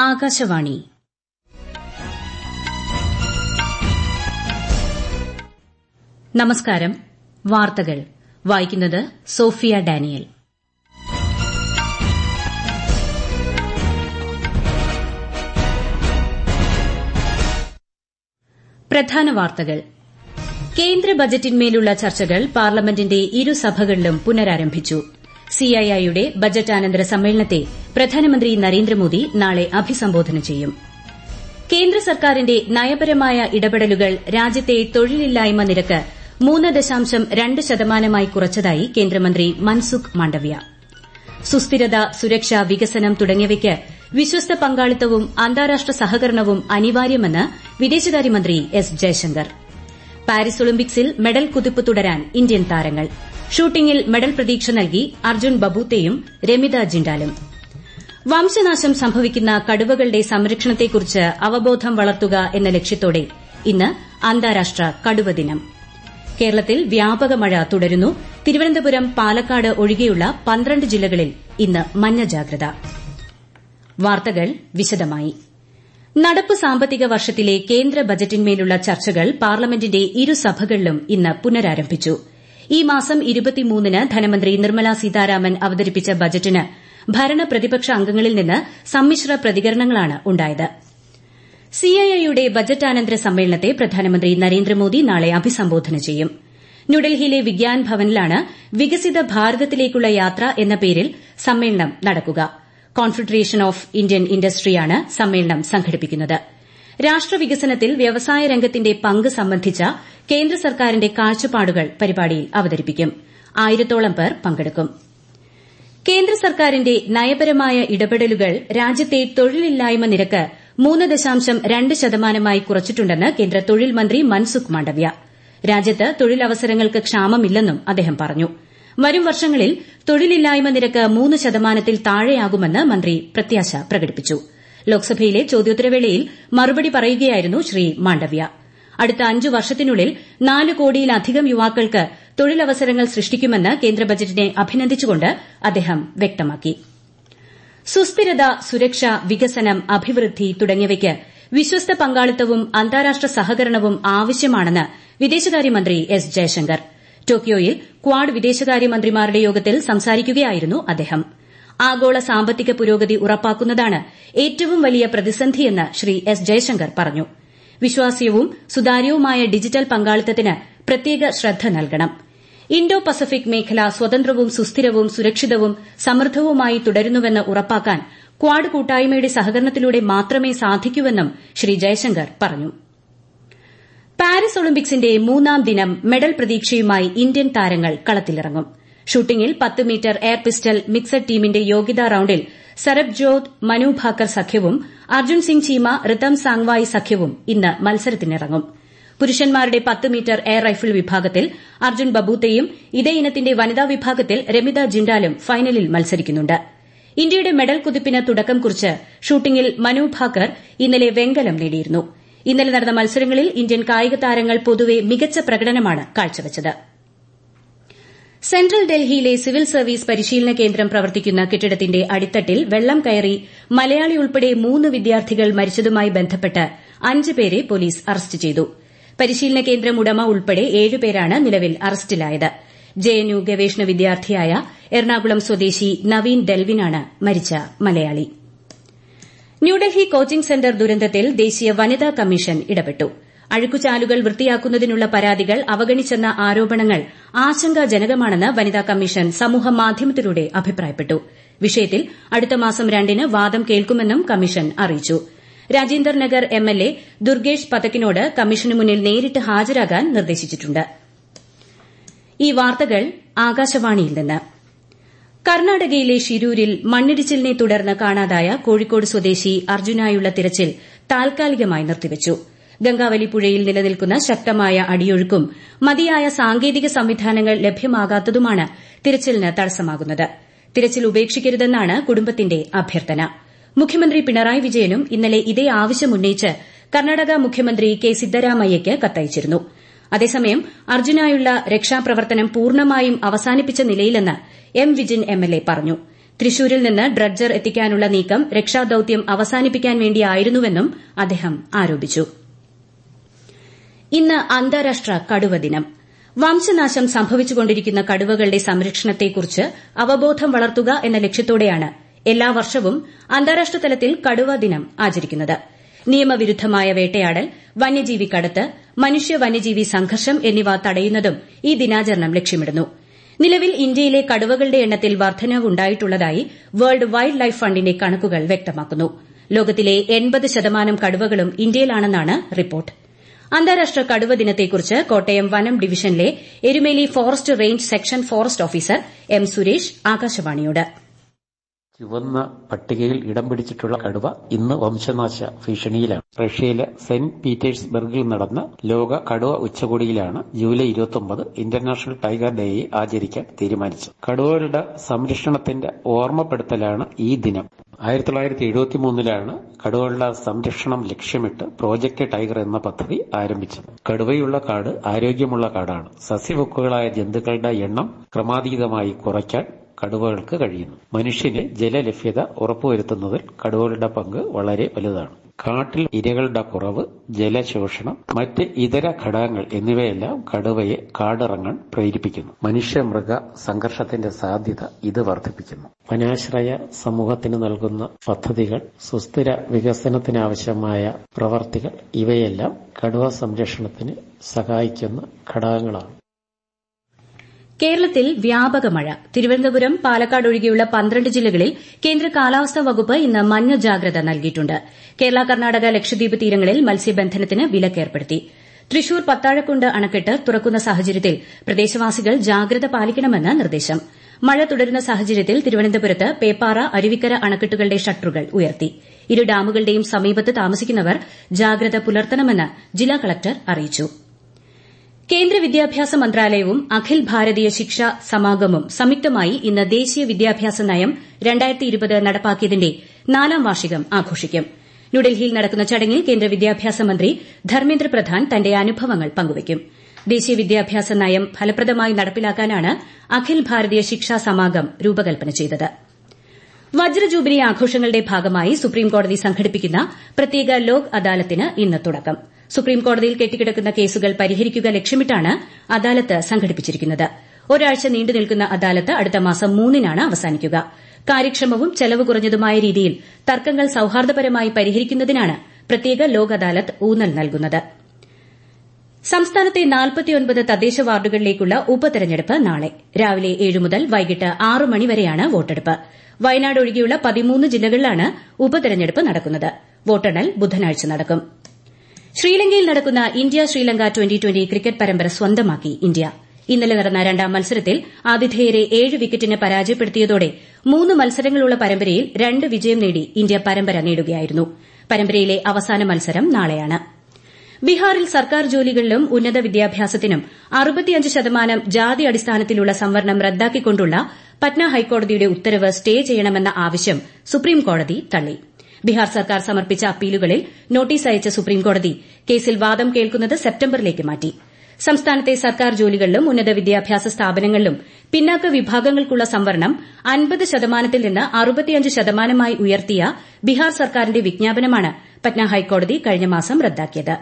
ആകാശവാണി നമസ്കാരം വാർത്തകൾ വായിക്കുന്നത് സോഫിയ ഡാനിയൽ പ്രധാന വാർത്തകൾ കേന്ദ്ര ബജറ്റിന്മേലുള്ള ചർച്ചകൾ പാർലമെന്റിന്റെ ഇരുസഭകളിലും പുനരാരംഭിച്ചു സിഐഐയുടെ ബജറ്റാനന്തര സമ്മേളനത്തെ പ്രധാനമന്ത്രി നരേന്ദ്രമോദി നാളെ അഭിസംബോധന ചെയ്യും കേന്ദ്ര സർക്കാരിന്റെ നയപരമായ ഇടപെടലുകൾ രാജ്യത്തെ തൊഴിലില്ലായ്മ നിരക്ക് മൂന്ന് ദശാംശം രണ്ട് ശതമാനമായി കുറച്ചതായി കേന്ദ്രമന്ത്രി മൻസുഖ് മാണ്ഡവ്യ സുസ്ഥിരത സുരക്ഷ വികസനം തുടങ്ങിയവയ്ക്ക് വിശ്വസ്ത പങ്കാളിത്തവും അന്താരാഷ്ട്ര സഹകരണവും അനിവാര്യമെന്ന് വിദേശകാര്യമന്ത്രി എസ് ജയശങ്കർ പാരീസ് ഒളിമ്പിക്സിൽ മെഡൽ കുതിപ്പ് തുടരാൻ ഇന്ത്യൻ താരങ്ങൾ ഷൂട്ടിംഗിൽ മെഡൽ പ്രതീക്ഷ നൽകി അർജുൻ ബബൂത്തയും രമിത ജിൻഡാലും വംശനാശം സംഭവിക്കുന്ന കടുവകളുടെ സംരക്ഷണത്തെക്കുറിച്ച് അവബോധം വളർത്തുക എന്ന ലക്ഷ്യത്തോടെ ഇന്ന് അന്താരാഷ്ട്ര കടുവ ദിനം കേരളത്തിൽ വ്യാപക മഴ തുടരുന്നു തിരുവനന്തപുരം പാലക്കാട് ഒഴികെയുള്ള പന്ത്രണ്ട് ജില്ലകളിൽ ഇന്ന് മഞ്ഞ ജാഗ്രത വാർത്തകൾ വിശദമായി നടപ്പ് സാമ്പത്തിക വർഷത്തിലെ കേന്ദ്ര ബജറ്റിന്മേലുള്ള ചർച്ചകൾ പാർലമെന്റിന്റെ ഇരുസഭകളിലും ഇന്ന് പുനരാരംഭിച്ചു ഈ മാസം ന് ധനമന്ത്രി നിർമ്മല സീതാരാമൻ അവതരിപ്പിച്ച ബജറ്റിന് ഭരണ പ്രതിപക്ഷ അംഗങ്ങളിൽ നിന്ന് സമ്മിശ്ര പ്രതികരണങ്ങളാണ് ഉണ്ടായത് സിഐഐയുടെ ബജറ്റാനന്തര സമ്മേളനത്തെ പ്രധാനമന്ത്രി നരേന്ദ്രമോദി നാളെ അഭിസംബോധന ചെയ്യും ന്യൂഡൽഹിയിലെ വിഗ്യാൻ ഭവനിലാണ് വികസിത ഭാരതത്തിലേക്കുള്ള യാത്ര എന്ന പേരിൽ സമ്മേളനം നടക്കുക കോൺഫെഡറേഷൻ ഓഫ് ഇന്ത്യൻ ഇൻഡസ്ട്രിയാണ് സമ്മേളനം സംഘടിപ്പിക്കുന്നത് രാഷ്ട്രവികസനത്തിൽ വ്യവസായ രംഗത്തിന്റെ പങ്ക് സംബന്ധിച്ച കേന്ദ്ര സർക്കാരിന്റെ കാഴ്ചപ്പാടുകൾ പരിപാടിയിൽ അവതരിപ്പിക്കും ആയിരത്തോളം പേർ പങ്കെടുക്കും കേന്ദ്ര സർക്കാരിന്റെ നയപരമായ ഇടപെടലുകൾ രാജ്യത്തെ തൊഴിലില്ലായ്മ നിരക്ക് മൂന്ന് ദശാംശം രണ്ട് ശതമാനമായി കുറച്ചിട്ടുണ്ടെന്ന് കേന്ദ്ര തൊഴിൽ മന്ത്രി മൻസുഖ് മാണ്ഡവ്യ രാജ്യത്ത് തൊഴിലവസരങ്ങൾക്ക് ക്ഷാമമില്ലെന്നും അദ്ദേഹം പറഞ്ഞു വരും വർഷങ്ങളിൽ തൊഴിലില്ലായ്മ നിരക്ക് മൂന്ന് ശതമാനത്തിൽ താഴെയാകുമെന്ന് മന്ത്രി പ്രത്യാശ പ്രകടിപ്പിച്ചു ലോക്സഭയിലെ ചോദ്യോത്തരവേളയിൽ മറുപടി പറയുകയായിരുന്നു ശ്രീ മാണ്ഡവ്യ അടുത്ത അഞ്ചു വർഷത്തിനുള്ളിൽ നാല് കോടിയിലധികം യുവാക്കൾക്ക് തൊഴിലവസരങ്ങൾ സൃഷ്ടിക്കുമെന്ന് കേന്ദ്ര ബജറ്റിനെ അഭിനന്ദിച്ചുകൊണ്ട് അദ്ദേഹം വ്യക്തമാക്കി സുസ്ഥിരത സുരക്ഷ വികസനം അഭിവൃദ്ധി തുടങ്ങിയവയ്ക്ക് വിശ്വസ്ത പങ്കാളിത്തവും അന്താരാഷ്ട്ര സഹകരണവും ആവശ്യമാണെന്ന് വിദേശകാര്യമന്ത്രി എസ് ജയശങ്കർ ടോക്കിയോയിൽ ക്വാഡ് വിദേശകാര്യമന്ത്രിമാരുടെ യോഗത്തിൽ സംസാരിക്കുകയായിരുന്നു അദ്ദേഹം ആഗോള സാമ്പത്തിക പുരോഗതി ഉറപ്പാക്കുന്നതാണ് ഏറ്റവും വലിയ പ്രതിസന്ധിയെന്ന് ശ്രീ എസ് ജയശങ്കർ പറഞ്ഞു വിശ്വാസ്യവും സുതാര്യവുമായ ഡിജിറ്റൽ പങ്കാളിത്തത്തിന് പ്രത്യേക ശ്രദ്ധ നൽകണം ഇൻഡോ പസഫിക് മേഖല സ്വതന്ത്രവും സുസ്ഥിരവും സുരക്ഷിതവും സമൃദ്ധവുമായി തുടരുന്നുവെന്ന് ഉറപ്പാക്കാൻ ക്വാഡ് കൂട്ടായ്മയുടെ സഹകരണത്തിലൂടെ മാത്രമേ സാധിക്കൂവെന്നും ശ്രീ ജയശങ്കർ പറഞ്ഞു പാരീസ് ഒളിമ്പിക്സിന്റെ മൂന്നാം ദിനം മെഡൽ പ്രതീക്ഷയുമായി ഇന്ത്യൻ താരങ്ങൾ കളത്തിലിറങ്ങും ഷൂട്ടിംഗിൽ പത്ത് മീറ്റർ എയർ പിസ്റ്റൽ മിക്സഡ് ടീമിന്റെ യോഗ്യതാ റൌണ്ടിൽ സരബ്ജോത് മനു ഭാക്കർ സഖ്യവും അർജുൻ സിംഗ് ചീമ റിതം സാങ്വായി സഖ്യവും ഇന്ന് മത്സരത്തിനിറങ്ങും പുരുഷന്മാരുടെ പത്ത് മീറ്റർ എയർ റൈഫിൾ വിഭാഗത്തിൽ അർജുൻ ബബൂത്തയും ഇതേ ഇനത്തിന്റെ വനിതാ വിഭാഗത്തിൽ രമിത ജിൻഡാലും ഫൈനലിൽ മത്സരിക്കുന്നുണ്ട് ഇന്ത്യയുടെ മെഡൽ കുതിപ്പിന് തുടക്കം കുറിച്ച് ഷൂട്ടിംഗിൽ മനു ഭാക്കർ ഇന്നലെ വെങ്കലം നേടിയിരുന്നു ഇന്നലെ നടന്ന മത്സരങ്ങളിൽ ഇന്ത്യൻ കായിക താരങ്ങൾ പൊതുവെ മികച്ച പ്രകടനമാണ് കാഴ്ചവച്ചത് സെൻട്രൽ ഡൽഹിയിലെ സിവിൽ സർവീസ് പരിശീലന കേന്ദ്രം പ്രവർത്തിക്കുന്ന കെട്ടിടത്തിന്റെ അടിത്തട്ടിൽ വെള്ളം കയറി മലയാളി ഉൾപ്പെടെ മൂന്ന് വിദ്യാർത്ഥികൾ മരിച്ചതുമായി ബന്ധപ്പെട്ട് അഞ്ച് പേരെ പോലീസ് അറസ്റ്റ് ചെയ്തു പരിശീലന കേന്ദ്രം ഉടമ ഉൾപ്പെടെ ഏഴുപേരാണ് നിലവിൽ അറസ്റ്റിലായത് ജെഎൻയു ഗവേഷണ വിദ്യാർത്ഥിയായ എറണാകുളം സ്വദേശി നവീൻ ഡെൽവിനാണ് മരിച്ച മലയാളി ന്യൂഡൽഹി കോച്ചിംഗ് സെന്റർ ദുരന്തത്തിൽ ദേശീയ വനിതാ കമ്മീഷൻ ഇടപെട്ടു അഴുക്കുചാലുകൾ വൃത്തിയാക്കുന്നതിനുള്ള പരാതികൾ അവഗണിച്ചെന്ന ആരോപണങ്ങൾ ആശങ്കാജനകമാണെന്ന് വനിതാ കമ്മീഷൻ സമൂഹമാധ്യമത്തിലൂടെ അഭിപ്രായപ്പെട്ടു വിഷയത്തിൽ അടുത്ത മാസം രണ്ടിന് വാദം കേൾക്കുമെന്നും കമ്മീഷൻ അറിയിച്ചു രാജീന്ദർ നഗർ എംഎൽഎ ദുർഗേഷ് പതക്കിനോട് കമ്മീഷന് മുന്നിൽ നേരിട്ട് ഹാജരാകാൻ നിർദ്ദേശിച്ചിട്ടുണ്ട് ഈ വാർത്തകൾ ആകാശവാണിയിൽ നിന്ന് കർണാടകയിലെ ഷിരൂരിൽ മണ്ണിടിച്ചിലിനെ തുടർന്ന് കാണാതായ കോഴിക്കോട് സ്വദേശി അർജുനായുള്ള തിരച്ചിൽ താൽക്കാലികമായി നിർത്തിവച്ചു ഗംഗാവലി പുഴയിൽ നിലനിൽക്കുന്ന ശക്തമായ അടിയൊഴുക്കും മതിയായ സാങ്കേതിക സംവിധാനങ്ങൾ ലഭ്യമാകാത്തതുമാണ് തിരച്ചിലിന് തടസ്സമാകുന്നത് തിരച്ചിൽ ഉപേക്ഷിക്കരുതെന്നാണ് കുടുംബത്തിന്റെ അഭ്യർത്ഥന മുഖ്യമന്ത്രി പിണറായി വിജയനും ഇന്നലെ ഇതേ ആവശ്യമുന്നയിച്ച് കർണാടക മുഖ്യമന്ത്രി കെ സിദ്ധരാമയ്യയ്ക്ക് കത്തയച്ചിരുന്നു അതേസമയം അർജുനായുള്ള രക്ഷാപ്രവർത്തനം പൂർണ്ണമായും അവസാനിപ്പിച്ച നിലയിലെന്ന് എം വിജിൻ എംഎൽഎ പറഞ്ഞു തൃശൂരിൽ നിന്ന് ഡ്രഡ്ജർ എത്തിക്കാനുള്ള നീക്കം രക്ഷാദൌത്യം അവസാനിപ്പിക്കാൻ വേണ്ടിയായിരുന്നുവെന്നും അദ്ദേഹം ആരോപിച്ചു ഇന്ന് അന്താരാഷ്ട്ര കടുവ ദിനം വംശനാശം സംഭവിച്ചുകൊണ്ടിരിക്കുന്ന കടുവകളുടെ സംരക്ഷണത്തെക്കുറിച്ച് അവബോധം വളർത്തുക എന്ന ലക്ഷ്യത്തോടെയാണ് എല്ലാ വർഷവും അന്താരാഷ്ട്ര തലത്തിൽ കടുവ ദിനം ആചരിക്കുന്നത് നിയമവിരുദ്ധമായ വേട്ടയാടൽ വന്യജീവി കടത്ത് മനുഷ്യ വന്യജീവി സംഘർഷം എന്നിവ തടയുന്നതും ഈ ദിനാചരണം ലക്ഷ്യമിടുന്നു നിലവിൽ ഇന്ത്യയിലെ കടുവകളുടെ എണ്ണത്തിൽ വർധനവുണ്ടായിട്ടുള്ളതായി വേൾഡ് വൈൽഡ് ലൈഫ് ഫണ്ടിന്റെ കണക്കുകൾ വ്യക്തമാക്കുന്നു ലോകത്തിലെ എൺപത് ശതമാനം കടുവകളും ഇന്ത്യയിലാണെന്നാണ് റിപ്പോർട്ട് അന്താരാഷ്ട്ര കടുവ ദിനത്തെക്കുറിച്ച് കോട്ടയം വനം ഡിവിഷനിലെ Erumeli forest range section forest officer M Suresh ആകാശവാണിയോട് ചുവന്ന പട്ടികയിൽ ഇടം പിടിച്ചിട്ടുള്ള കടുവ ഇന്ന് വംശനാശ ഭീഷണിയിലാണ് റഷ്യയിലെ സെന്റ് പീറ്റേഴ്സ്ബർഗിൽ നടന്ന ലോക കടുവ ഉച്ചകോടിയിലാണ് ജൂലൈ ഇരുപത്തി ഇന്റർനാഷണൽ ടൈഗർ ഡേയെ ആചരിക്കാൻ തീരുമാനിച്ചത് കടുവകളുടെ സംരക്ഷണത്തിന്റെ ഓർമ്മപ്പെടുത്തലാണ് ഈ ദിനം ആയിരത്തി തൊള്ളായിരത്തി എഴുപത്തി മൂന്നിലാണ് കടുവകളുടെ സംരക്ഷണം ലക്ഷ്യമിട്ട് പ്രോജക്ട് ടൈഗർ എന്ന പദ്ധതി ആരംഭിച്ചത് കടുവയുള്ള കാട് ആരോഗ്യമുള്ള കാടാണ് സസ്യഭുക്കുകളായ ജന്തുക്കളുടെ എണ്ണം ക്രമാതീതമായി കുറയ്ക്കാൻ കടുവകൾക്ക് കഴിയുന്നു മനുഷ്യന് ജലലഭ്യത ഉറപ്പുവരുത്തുന്നതിൽ കടുവകളുടെ പങ്ക് വളരെ വലുതാണ് കാട്ടിൽ ഇരകളുടെ കുറവ് ജലശോഷണം മറ്റ് ഇതര ഘടകങ്ങൾ എന്നിവയെല്ലാം കടുവയെ കാടിറങ്ങാൻ പ്രേരിപ്പിക്കുന്നു മനുഷ്യ മൃഗ സംഘർഷത്തിന്റെ സാധ്യത ഇത് വർദ്ധിപ്പിക്കുന്നു വനാശ്രയ സമൂഹത്തിന് നൽകുന്ന പദ്ധതികൾ സുസ്ഥിര വികസനത്തിനാവശ്യമായ പ്രവർത്തികൾ ഇവയെല്ലാം കടുവ സംരക്ഷണത്തിന് സഹായിക്കുന്ന ഘടകങ്ങളാണ് കേരളത്തിൽ വ്യാപക മഴ തിരുവനന്തപുരം പാലക്കാട് ഒഴികെയുള്ള പന്ത്രണ്ട് ജില്ലകളിൽ കേന്ദ്ര കാലാവസ്ഥാ വകുപ്പ് ഇന്ന് മഞ്ഞ ജാഗ്രത നൽകിയിട്ടുണ്ട് കേരള കർണാടക ലക്ഷദ്വീപ് തീരങ്ങളിൽ മത്സ്യബന്ധനത്തിന് വിലക്കേർപ്പെടുത്തി തൃശൂർ പത്താഴക്കുണ്ട് അണക്കെട്ട് തുറക്കുന്ന സാഹചര്യത്തിൽ പ്രദേശവാസികൾ ജാഗ്രത പാലിക്കണമെന്ന് നിർദ്ദേശം മഴ തുടരുന്ന സാഹചര്യത്തിൽ തിരുവനന്തപുരത്ത് പേപ്പാറ അരുവിക്കര അണക്കെട്ടുകളുടെ ഷട്ടറുകൾ ഉയർത്തി ഇരു ഡാമുകളുടെയും സമീപത്ത് താമസിക്കുന്നവർ ജാഗ്രത പുലർത്തണമെന്ന് ജില്ലാ കളക്ടർ അറിയിച്ചു കേന്ദ്ര വിദ്യാഭ്യാസ മന്ത്രാലയവും അഖിൽ ഭാരതീയ ശിക്ഷാ സമാഗമും സംയുക്തമായി ഇന്ന് ദേശീയ വിദ്യാഭ്യാസ നയം നടപ്പാക്കിയതിന്റെ നാലാം വാർഷികം ആഘോഷിക്കും ന്യൂഡൽഹിയിൽ നടക്കുന്ന ചടങ്ങിൽ കേന്ദ്ര വിദ്യാഭ്യാസ മന്ത്രി ധർമ്മേന്ദ്ര പ്രധാൻ തന്റെ അനുഭവങ്ങൾ പങ്കുവയ്ക്കും ദേശീയ വിദ്യാഭ്യാസ നയം ഫലപ്രദമായി നടപ്പിലാക്കാനാണ് അഖിൽ ഭാരതീയ ശിക്ഷാ സമാഗം രൂപകൽപ്പന ചെയ്തത് വജ്രജൂബിലി ആഘോഷങ്ങളുടെ ഭാഗമായി സുപ്രീംകോടതി സംഘടിപ്പിക്കുന്ന പ്രത്യേക ലോക് അദാലത്തിന് ഇന്ന് തുടക്കം സുപ്രീംകോടതിയിൽ കെട്ടിക്കിടക്കുന്ന കേസുകൾ പരിഹരിക്കുക ലക്ഷ്യമിട്ടാണ് അദാലത്ത് സംഘടിപ്പിച്ചിരിക്കുന്നത് ഒരാഴ്ച നീണ്ടുനിൽക്കുന്ന അദാലത്ത് അടുത്ത മാസം മൂന്നിനാണ് അവസാനിക്കുക കാര്യക്ഷമവും ചെലവ് കുറഞ്ഞതുമായ രീതിയിൽ തർക്കങ്ങൾ സൌഹാർദ്ദപരമായി പരിഹരിക്കുന്നതിനാണ് പ്രത്യേക ലോക് അദാലത്ത് ഊന്നൽ നൽകുന്നത് സംസ്ഥാനത്തെ തദ്ദേശ വാർഡുകളിലേക്കുള്ള ഉപതെരഞ്ഞെടുപ്പ് നാളെ രാവിലെ ഏഴ് മുതൽ വൈകിട്ട് ആറ് മണിവരെയാണ് വോട്ടെടുപ്പ് വയനാട് ഒഴികെയുള്ള പതിമൂന്ന് ജില്ലകളിലാണ് ഉപതെരഞ്ഞെടുപ്പ് നടക്കുന്നത് വോട്ടെണ്ണൽ ബുധനാഴ്ച നടക്കും ശ്രീലങ്കയിൽ നടക്കുന്ന India Sri Lanka twenty twenty cricket പരമ്പര സ്വന്തമാക്കി ഇന്ത്യ ഇന്നലെ നടന്ന രണ്ടാം മത്സരത്തിൽ ആതിഥേയരെ ഏഴ് വിക്കറ്റിന് പരാജയപ്പെടുത്തിയതോടെ മൂന്ന് മത്സരങ്ങളുള്ള പരമ്പരയിൽ രണ്ട് വിജയം നേടി ഇന്ത്യ പരമ്പര നേടുകയായിരുന്നു പരമ്പരയിലെ അവസാന മത്സരം നാളെയാണ് ബീഹാറിൽ സർക്കാർ ജോലികളിലും ഉന്നത വിദ്യാഭ്യാസത്തിനും അറുപത്തിയഞ്ച് ശതമാനം ജാതി അടിസ്ഥാനത്തിലുള്ള സംവരണം റദ്ദാക്കിക്കൊണ്ടുള്ള പറ്റ്ന ഹൈക്കോടതിയുടെ ഉത്തരവ് സ്റ്റേ ചെയ്യണമെന്ന ആവശ്യം സുപ്രീംകോടതി തള്ളി ബീഹാർ സർക്കാർ സമർപ്പിച്ച അപ്പീലുകളിൽ നോട്ടീസ് അയച്ച സുപ്രീംകോടതി കേസിൽ വാദം കേൾക്കുന്നത് സെപ്റ്റംബറിലേക്ക് മാറ്റി സംസ്ഥാനത്തെ സർക്കാർ ജോലികളിലും ഉന്നത വിദ്യാഭ്യാസ സ്ഥാപനങ്ങളിലും പിന്നാക്ക വിഭാഗങ്ങൾക്കുള്ള സംവരണം അൻപത് ശതമാനത്തിൽ നിന്ന് അറുപത്തിയഞ്ച് ശതമാനമായി ഉയർത്തിയ ബീഹാർ സർക്കാരിന്റെ വിജ്ഞാപനമാണ് പറ്റ്ന ഹൈക്കോടതി കഴിഞ്ഞ മാസം റദ്ദാക്കിയത്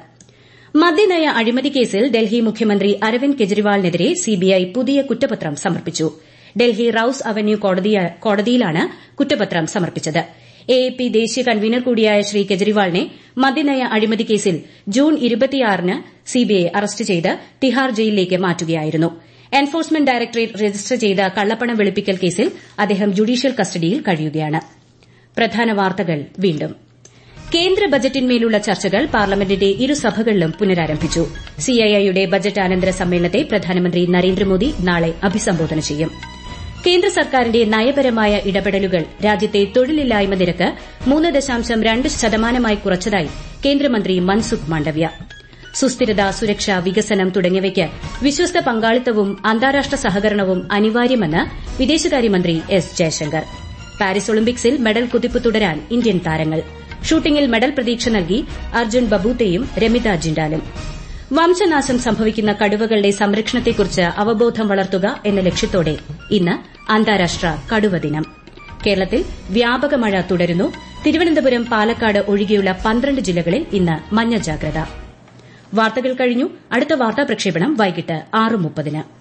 മദ്യനയ അഴിമതി കേസിൽ ഡൽഹി മുഖ്യമന്ത്രി അരവിന്ദ് കെജ്രിവാളിനെതിരെ സിബിഐ പുതിയ കുറ്റപത്രം സമർപ്പിച്ചു ഡൽഹി റൌസ് അവന്യൂ കോടതിയിലാണ് കുറ്റപത്രം സമർപ്പിച്ചത് എഎപി ദേശീയ കൺവീനർ കൂടിയായ ശ്രീ കെജ്രിവാളിനെ മദ്യനയ അഴിമതി കേസിൽ ജൂൺ ഇരുപത്തിയാറിന് സിബിഐ അറസ്റ്റ് ചെയ്ത് തിഹാർ ജയിലിലേക്ക് മാറ്റുകയായിരുന്നു എൻഫോഴ്സ്മെന്റ് ഡയറക്ടറേറ്റ് രജിസ്റ്റർ ചെയ്ത കള്ളപ്പണം വെളുപ്പിക്കൽ കേസിൽ അദ്ദേഹം ജുഡീഷ്യൽ കസ്റ്റഡിയിൽ കഴിയുകയാണ് പ്രധാന വാർത്തകൾ വീണ്ടും കേന്ദ്ര ബജറ്റിന്മേലുള്ള ചർച്ചകൾ പാർലമെന്റിന്റെ ഇരുസഭകളിലും പുനരാരംഭിച്ചു സിഐഐയുടെ ബജറ്റ് അനന്തര സമ്മേളനത്തെ പ്രധാനമന്ത്രി നരേന്ദ്രമോദി നാളെ അഭിസംബോധന ചെയ്യും കേന്ദ്ര സർക്കാരിന്റെ നയപരമായ ഇടപെടലുകൾ രാജ്യത്തെ തൊഴിലില്ലായ്മ നിരക്ക് മൂന്ന് ദശാംശം രണ്ട് ശതമാനമായി കുറച്ചതായി കേന്ദ്രമന്ത്രി മൻസുഖ് മാണ്ഡവ്യ സുസ്ഥിരത സുരക്ഷ വികസനം തുടങ്ങിയവയ്ക്ക് വിശ്വസ്ത പങ്കാളിത്തവും അന്താരാഷ്ട്ര സഹകരണവും അനിവാര്യമെന്ന് വിദേശകാര്യമന്ത്രി എസ് ജയശങ്കർ പാരീസ് ഒളിമ്പിക്സിൽ മെഡൽ കുതിപ്പ് തുടരാൻ ഇന്ത്യൻ താരങ്ങൾ ഷൂട്ടിംഗിൽ മെഡൽ പ്രതീക്ഷ നൽകി അർജുൻ ബബൂത്തയും രമിത ജിൻഡാലും വംശനാശം സംഭവിക്കുന്ന കടുവകളുടെ സംരക്ഷണത്തെക്കുറിച്ച് അവബോധം വളർത്തുക എന്ന ലക്ഷ്യത്തോടെ ഇന്ന് അന്താരാഷ്ട്ര കടുവ ദിനം കേരളത്തിൽ വ്യാപക മഴ തുടരുന്നു തിരുവനന്തപുരം പാലക്കാട് ഒഴികെയുള്ള പന്ത്രണ്ട് ജില്ലകളിൽ ഇന്ന് മഞ്ഞ ജാഗ്രത വാർത്തകൾ കഴിഞ്ഞു അടുത്ത വാർത്താ പ്രക്ഷേപണം വൈകിട്ട് ആറ് മുപ്പതിന്